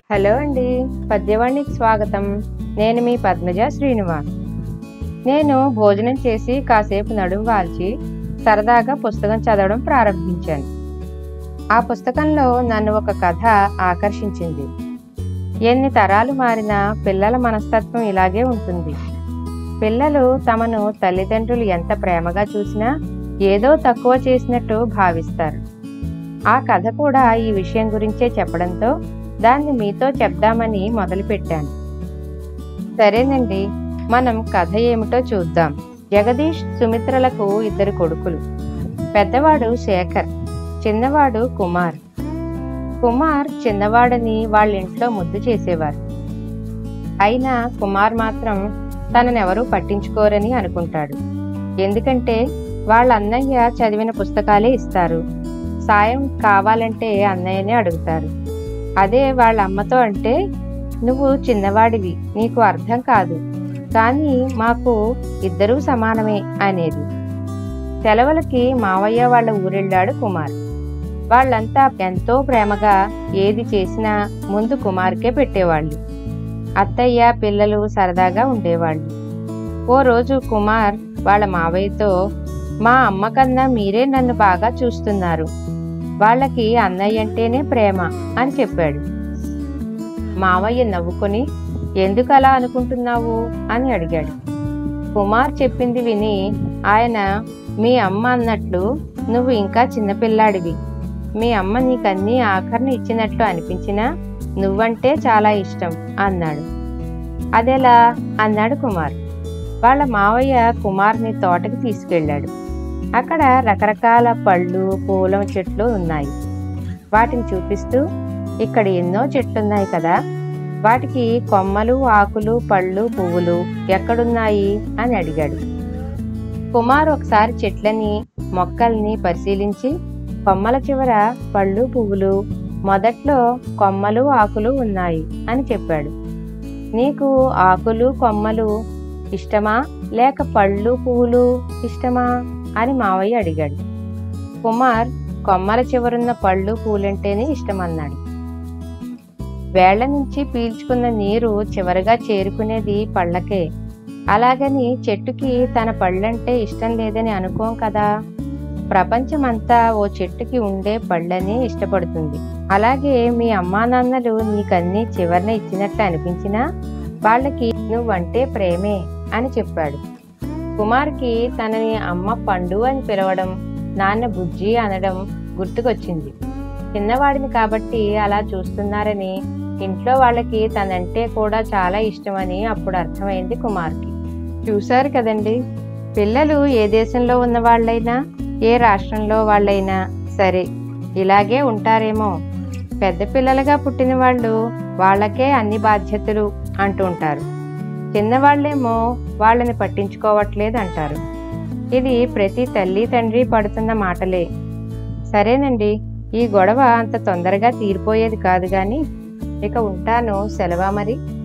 hello అండి పద్యవాణికి స్వాగతం నేను మీ పద్మజ శ్రీనివాస్ నేను భోజనం చేసి కాసేపు నడుము వాల్చి సరదాగా పుస్తకం చదవడం ప్రారంభించాను ఆ పుస్తకంలో నన్ను ఒక కథ ఆకర్షించింది ఎన్ని తరాలు మారినా పిల్లల మనస్తత్వం ఇలాగే ఉంటుంది పిల్లలు తమను తల్లిదండ్రులు ఎంత ప్రేమగా చూసినా ఏదో తక్కువ చేసినట్టు భావిస్తారు ఆ కథ కూడా ఈ విషయం గురించే చెప్పడంతో దాన్ని మీతో చెప్దామని మొదలుపెట్టాను సరేనండి మనం కథ ఏమిటో చూద్దాం జగదీష్ సుమిత్రలకు ఇద్దరు కొడుకులు పెద్దవాడు శేఖర్ చిన్నవాడు కుమార్ కుమార్ చిన్నవాడని వాళ్ళ ఇంట్లో ముద్దు చేసేవారు అయినా కుమార్ మాత్రం తననెవరూ పట్టించుకోరని అనుకుంటాడు ఎందుకంటే వాళ్ళ అన్నయ్య చదివిన పుస్తకాలే ఇస్తారు సాయం కావాలంటే అన్నయ్యనే అడుగుతారు అదే వాళ్ళ అమ్మతో అంటే నువ్వు చిన్నవాడివి నీకు అర్థం కాదు కానీ మాకు ఇద్దరూ సమానమే అనేది సెలవులకి మావయ్య వాళ్ళ ఊరెళ్ళాడు కుమార్ వాళ్ళంతా ఎంతో ప్రేమగా ఏది చేసినా ముందు కుమార్కే పెట్టేవాళ్ళు అత్తయ్య పిల్లలు సరదాగా ఉండేవాళ్ళు ఓ రోజు కుమార్ వాళ్ళ మావయ్యతో మా అమ్మ కన్నా మీరే నన్ను బాగా చూస్తున్నారు వాళ్ళకి అన్నయ్య అంటేనే ప్రేమ అని చెప్పాడు మావయ్య నవ్వుకొని ఎందుకు అలా అనుకుంటున్నావు అని అడిగాడు కుమార్ చెప్పింది విని ఆయన మీ అమ్మ అన్నట్లు నువ్వు ఇంకా చిన్నపిల్లాడివి మీ అమ్మ నీకన్నీ ఆఖరిని ఇచ్చినట్లు అనిపించినా నువ్వంటే చాలా ఇష్టం అన్నాడు అదెలా అన్నాడు కుమార్ వాళ్ళ మావయ్య కుమార్ని తోటకి తీసుకెళ్ళాడు అక్కడ రకరకాల పళ్ళు పూల చెట్లు ఉన్నాయి వాటిని చూపిస్తూ ఇక్కడ ఎన్నో చెట్లున్నాయి కదా వాటికి కొమ్మలు ఆకులు పళ్ళు పువ్వులు ఎక్కడున్నాయి అని అడిగాడు కుమార్ ఒకసారి చెట్లని మొక్కల్ని పరిశీలించి కొమ్మల చివర పళ్ళు పువ్వులు మొదట్లో కొమ్మలు ఆకులు ఉన్నాయి అని చెప్పాడు నీకు ఆకులు కొమ్మలు ఇష్టమా లేక పళ్ళు పువ్వులు ఇష్టమా అని మావయ్య అడిగాడు కుమార్ కొమ్మల చివరున్న పళ్ళు పూలంటేనే ఇష్టమన్నాడు వేళ్ల నుంచి పీల్చుకున్న నీరు చివరగా చేరుకునేది పళ్ళకే అలాగని చెట్టుకి తన పళ్ళంటే ఇష్టం లేదని అనుకోం కదా ప్రపంచమంతా ఓ చెట్టుకి ఉండే పళ్ళని ఇష్టపడుతుంది అలాగే మీ అమ్మా నాన్నలు నీకన్నీ చివరన ఇచ్చినట్లు అనిపించినా వాళ్ళకి నువ్వంటే ప్రేమే అని చెప్పాడు కుమార్కి తనని అమ్మ పండు అని పిలవడం నాన్న బుజ్జి అనడం గుర్తుకొచ్చింది చిన్నవాడిని కాబట్టి అలా చూస్తున్నారని ఇంట్లో వాళ్ళకి తనంటే కూడా చాలా ఇష్టమని అప్పుడు అర్థమైంది కుమార్కి చూశారు కదండి పిల్లలు ఏ దేశంలో ఉన్న వాళ్ళైనా ఏ రాష్ట్రంలో వాళ్ళైనా సరే ఇలాగే ఉంటారేమో పెద్ద పిల్లలుగా పుట్టిన వాళ్ళు వాళ్ళకే అన్ని బాధ్యతలు అంటూ ఉంటారు చిన్నవాళ్ళేమో వాళ్ళని పట్టించుకోవట్లేదు అంటారు ఇది ప్రతి తల్లి తండ్రి పడుతున్న మాటలే సరేనండి ఈ గొడవ అంత తొందరగా తీరిపోయేది కాదు కానీ ఇక ఉంటాను సెలవా మరి